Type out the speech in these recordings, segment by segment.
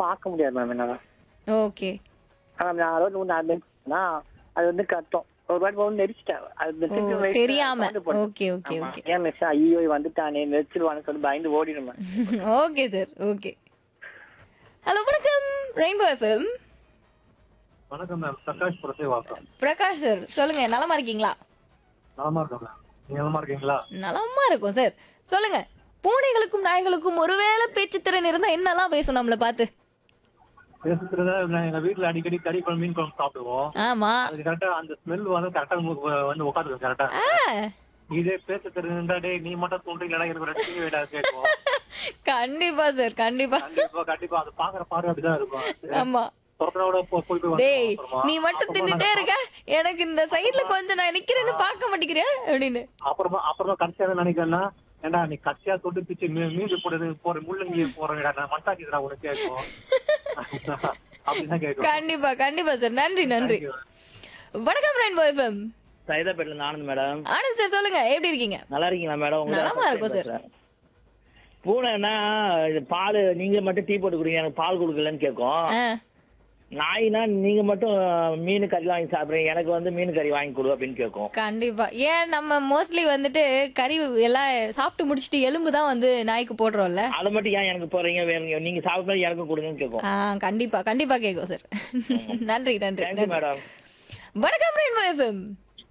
பார்க்க முடியாது மேம் என்னால ஓகே ஆனா நான் ரோட்ல வந்து நடந்தேன்னா அது வந்து கட்டும் ஒரு வாட்டி வந்து நெரிச்சிட்டேன் அது ஓ, திருப்பி wait தெரியாம. பண்ணி போனேன். Okay, okay, ஆமா. okay. ஏன் மிஸ் ஐயோ வந்துட்டானே நெரிச்சிருவான்னு சொல்லி பயந்து ஓடிடுமே ஓகே சார் ஓகே ஹலோ வணக்கம் ரெயின்போ எஃப்எம் வணக்கம் ma'am Prakash Purasawalkam Prakash sir சொல்லுங்க நலமா இருக்கீங்களா நலமா இருக்கேன் மேம் நீங்க நலமா இருக்கீங்களா நலமா இருக்கும் சார் சொல்லுங்க பூனைகளுக்கும் நாய்களுக்கும் ஒருவேளை பேச்சு திறன் இருந்தா என்னெல்லாம் பேசும் நம்மள பார்த்து பேசுறத நான் எங்க வீட்டுல அடிக்கடி கறி குழம்பு மீன் குழம்பு சாப்பிடுவோம் ஆமா அது கரெக்டா அந்த ஸ்மெல் வந்து கரெக்டா உங்களுக்கு வந்து உட்காந்துக்கும் கரெக்டா ஆ, இதே பேச தெரிஞ்சா டேய் நீ மட்டும் சொல்றீங்களா எனக்கு ஒரு ரெண்டு வேடா கேட்கும் கண்டிப்பா சார் கண்டிப்பா கண்டிப்பா கண்டிப்பா அது பாக்குற பார்வை அப்படிதான் இருக்கும் ஆமா துறக்கிறோட போய் போய் போய் டேய் வந்துருவோம் அப்புறமா. நீ மட்டும் அப்புறமா தின்னுட்டே நாங்க- இருக்க எனக்கு இந்த சைடுல கொஞ்சம் நான் நிக்கிறேன்னு பார்க்க மாட்டேங்கிறியா அப்படின்னு அப்புறமா அப்புறமா கடைசியா என்ன நினைக்கிறேன்னா ஏண்டா நீ கடைசியா தொட்டு பிச்சு மீ- மீது போடுறது போற முள்ளங்கி போறேன்டா நான் மட்டாக்கிதுடா உனக்கு கேட்கும் அப்படிதான் கேட்கும் கண்டிப்பா கண்டிப்பா சார் நன்றி நன்றி Thank you. வணக்கம் ரெயின்போ எஃப்எம் சைதாப்பேட்டில இருந்து ஆனந்த் மேடம் ஆனந்த் சார் சொல்லுங்க எப்படி இருக்கீங்க நல்லா இருக்கீங்களா மேடம் உங்க நலமா இருக்கோம் சார். பூனைன்னா இது பால் நீங்க மட்டும் டீ போட்டு குடிங்க எனக்கு பால் கொடுக்கலன்னு கேட்கும் ஆ, நாய்னா நீங்க மட்டும் மீன் கறி வாங்கி சாப்பிடுறீங்க எனக்கு வந்து மீன் கறி வாங்கி கொடு அப்படின்னு கேட்கும் கண்டிப்பா ஏன் நம்ம மோஸ்ட்லி வந்துட்டு கறி எல்லாம் சாப்பிட்டு முடிச்சிட்டு எலும்பு தான் வந்து நாய்க்கு போடுறோம்ல அதை மட்டும் ஏன் எனக்கு போறீங்க வேணுங்க நீங்க சாப்பிடுறது எனக்கும் கொடுங்கன்னு கேட்கும் ஆ கண்டிப்பா கண்டிப்பா கேட்கும் சார் நன்றி நன்றி தேங்க்யூ நன்றி மேடம் வணக்கம் ரெயின்போ எஃப்எம்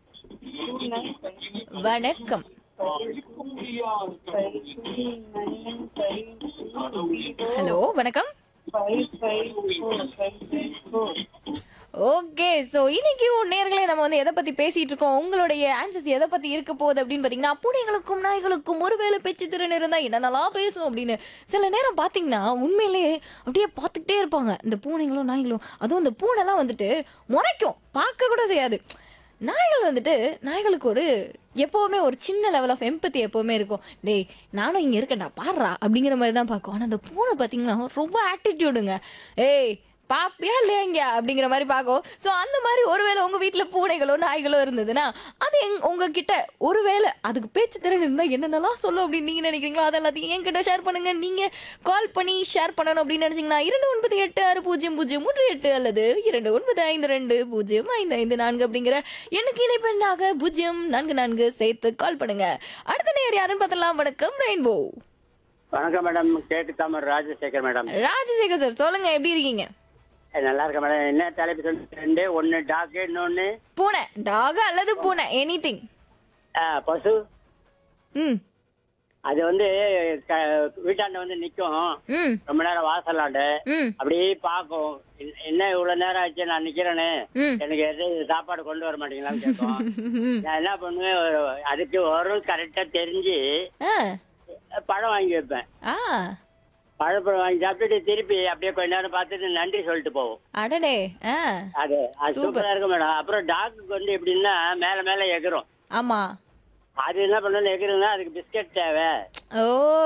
வணக்கம் ஹலோ வணக்கம் ஓகே சோ இன்னைக்கு நேர்களே நம்ம வந்து எதை பத்தி பேசிட்டு இருக்கோம் உங்களுடைய ஆன்சர்ஸ் எதை பத்தி இருக்க போகுது அப்படின்னு பாத்தீங்கன்னா பூனைகளுக்கும் நாய்களுக்கும் ஒருவேளை பேச்சு திறன் இருந்தா என்னென்னலாம் பேசும் அப்படின்னு சில நேரம் பாத்தீங்கன்னா உண்மையிலேயே அப்படியே பார்த்துக்கிட்டே இருப்பாங்க இந்த பூனைகளும் நாய்களும் அதுவும் இந்த பூனைலாம் வந்துட்டு முறைக்கும் பார்க்க கூட செய்யாது நாய்கள் வந்துட்டு நாய்களுக்கு ஒரு எப்பவுமே ஒரு சின்ன லெவல் ஆஃப் எம்பத்தி எப்பவுமே இருக்கும் டேய் நானும் இங்க இருக்கேன்டா பாடுறா அப்படிங்கிற மாதிரி தான் பார்க்கும் ஆனா அந்த பூனை பாத்தீங்கன்னா ரொம்ப ஆட்டிடியூடுங்க ஏய் பாப்பியா இல்லையா இங்க அப்படிங்கிற மாதிரி பார்க்கும் ஸோ அந்த மாதிரி ஒருவேளை உங்க வீட்ல பூனைகளோ நாய்களோ இருந்ததுன்னா அது எங் உங்ககிட்ட ஒருவேளை அதுக்கு பேச்சு திறன் இருந்தா என்னென்னலாம் சொல்லும் அப்படின்னு நீங்க நினைக்கிறீங்களோ அது எல்லாத்தையும் என்கிட்ட ஷேர் பண்ணுங்க நீங்க கால் பண்ணி ஷேர் பண்ணணும் அப்படின்னு நினைச்சீங்கன்னா இரண்டு ஒன்பது எட்டு ஆறு பூஜ்ஜியம் பூஜ்ஜியம் மூன்று எட்டு அல்லது இரண்டு ஒன்பது ஐந்து ரெண்டு பூஜ்ஜியம் ஐந்து ஐந்து நான்கு அப்படிங்கிற எனக்கு இணைப்பெண்ணாக பூஜ்ஜியம் நான்கு நான்கு சேர்த்து கால் பண்ணுங்க அடுத்த நேர் யாருன்னு பார்த்தலாம் வணக்கம் ரெயின்போ வணக்கம் மேடம் கேக்கு தாமர் ராஜசேகர் மேடம் ராஜசேகர் சார் சொல்லுங்க எப்படி இருக்கீங்க ஏ, நல்லா இருக்கேன் மேடம் என்ன தலைப்பு சொல்லி ரெண்டு ஒன்னு டாக்கு இன்னொன்னு பூனை டாக் அல்லது பூனை எனி திங் ஆ, பசு ம் அது வந்து க- வீட்டாண்ட வந்து நிக்கும் ம் ரொம்ப நேரம் வாசலாண்டு ம் அப்படியே பார்க்கும் என்ன- என்ன இவ்வளவு நேரம் ஆச்சு நான் நிக்கிறேனே ம். எனக்கு எது சாப்பாடு கொண்டு வர மாட்டீங்களான்னு கேட்கும் ம். நான் என்ன பண்ணுவேன் ஒரு- அதுக்கு வரும் கரெக்டா தெரிஞ்சு ஆ பழம் வாங்கி வைப்பேன் ஆ பழப்பழம் வாங்கி சாப்பிட்டுட்டு திருப்பி அப்படியே கொஞ்ச நேரம் பார்த்துட்டு நன்றி சொல்லிட்டு போவோம் அடடே ஆ அது அது Super. சூப்பரா இருக்கும் மேடம் அப்புறம் டாக்குக்கு வந்து எப்படின்னா மேல மேல எகிறோம் ஆமா அது என்ன பண்ணணும் எகிறதுனா அதுக்கு பிஸ்கட் தேவை ஓ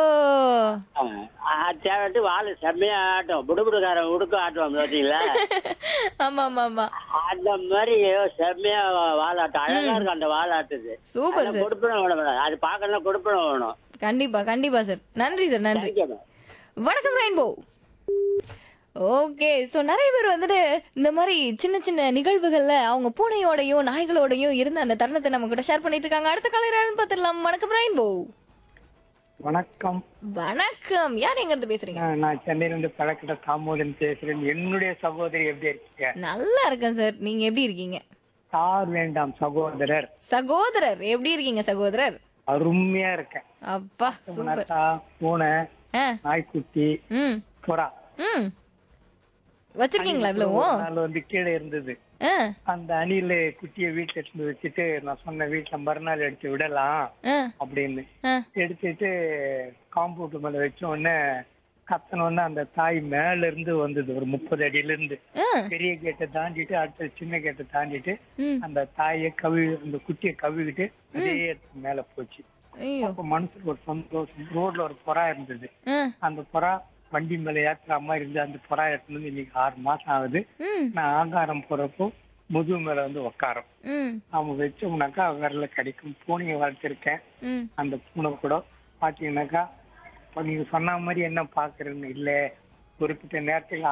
அது தேவைட்டு வாழை செம்மையா ஆட்டும் புடுபுடுக்காரன் உடுக்க ஆட்டுவான் பார்த்தீங்களா ஆமா ஆமா ஆமா அந்த மாதிரி செம்மையா வாழாட்டம் அழகா இருக்கும் அந்த வாழாட்டுது சூப்பர் சார் கொடுப்பணும் வேணும் மேடம் அது பார்க்கணும் கொடுப்பணும் வேணும் கண்டிப்பா கண்டிப்பா சார் நன்றி சார் நன்றி Thank you, madam. வணக்கம் ரெயின்போ ஓகே ஸோ நிறைய பேர் வந்துட்டு இந்த மாதிரி சின்ன சின்ன நிகழ்வுகள்ல அவங்க பூனையோடையும் நாய்களோடையும் இருந்த அந்த தருணத்தை நம்ம கிட்ட ஷேர் பண்ணிட்டு இருக்காங்க அடுத்த காலையில் யாருன்னு பார்த்துடலாம் வணக்கம் ரெயின்போ வணக்கம் வணக்கம் யார் எங்க இருந்து பேசுறீங்க நான் நான் சென்னையிலிருந்து பழக்கிட்ட தாமோதன் பேசுறேன் என்னுடைய சகோதரி எப்படி இருக்கீங்க நல்லா இருக்கேன் சார் நீங்க எப்படி இருக்கீங்க சார் வேண்டாம் சகோதரர் சகோதரர் எப்படி இருக்கீங்க சகோதரர் அருமையா இருக்கேன் அப்பா சூப்பர் நத்தா, பூனை ஆ நாய்க்குட்டி ம் புறா ம் வச்சிருக்கீங்களா இவ்வளவும் ஒரு நாள் வந்து கீழே இருந்தது ஆ அந்த அணில குட்டியை வீட்டுல எடுத்து வச்சுட்டு நான் சொன்ன வீட்டுல மறுநாள் எடுத்து விடலாம் ஆ அப்படின்னு ஆ எடுத்துட்டு காம்பவுண்ட் மேல வச்ச உடனே கத்தனோடனே அந்த தாய் மேல இருந்து வந்தது ஒரு முப்பது அடியில இருந்து ஆ பெரிய கேட்டை தாண்டிட்டு அடுத்த சின்ன கேட்டை தாண்டிட்டு ம் அந்த தாயை கவி அந்த குட்டியை கவிக்கிட்டு அதே இடத்துக்கு மேல போச்சு ஐயோ அப்ப மனசுக்கு ஒரு சந்தோஷம் ரோட்ல ஒரு புறா இருந்தது ஆ அந்த புறா வண்டி மேல ஏத்துற மாதிரி இருந்து அந்த புறா எடுத்துட்டு வந்து இன்னைக்கு ஆறு மாசம் ஆகுது ம் நான் ஆங்காரம் போறப்போ முதுகு மேல வந்து உக்காரம் ம் அவங்க வச்சோம்னாக்கா விரல கிடைக்கும் பூனையை வளர்த்திருக்கேன் ம் அந்த பூனை கூட பாத்தீங்கன்னாக்கா இப்ப நீங்க சொன்ன மாதிரி என்ன பாக்குறேன்னு இல்ல குறிப்பிட்ட நேரத்துல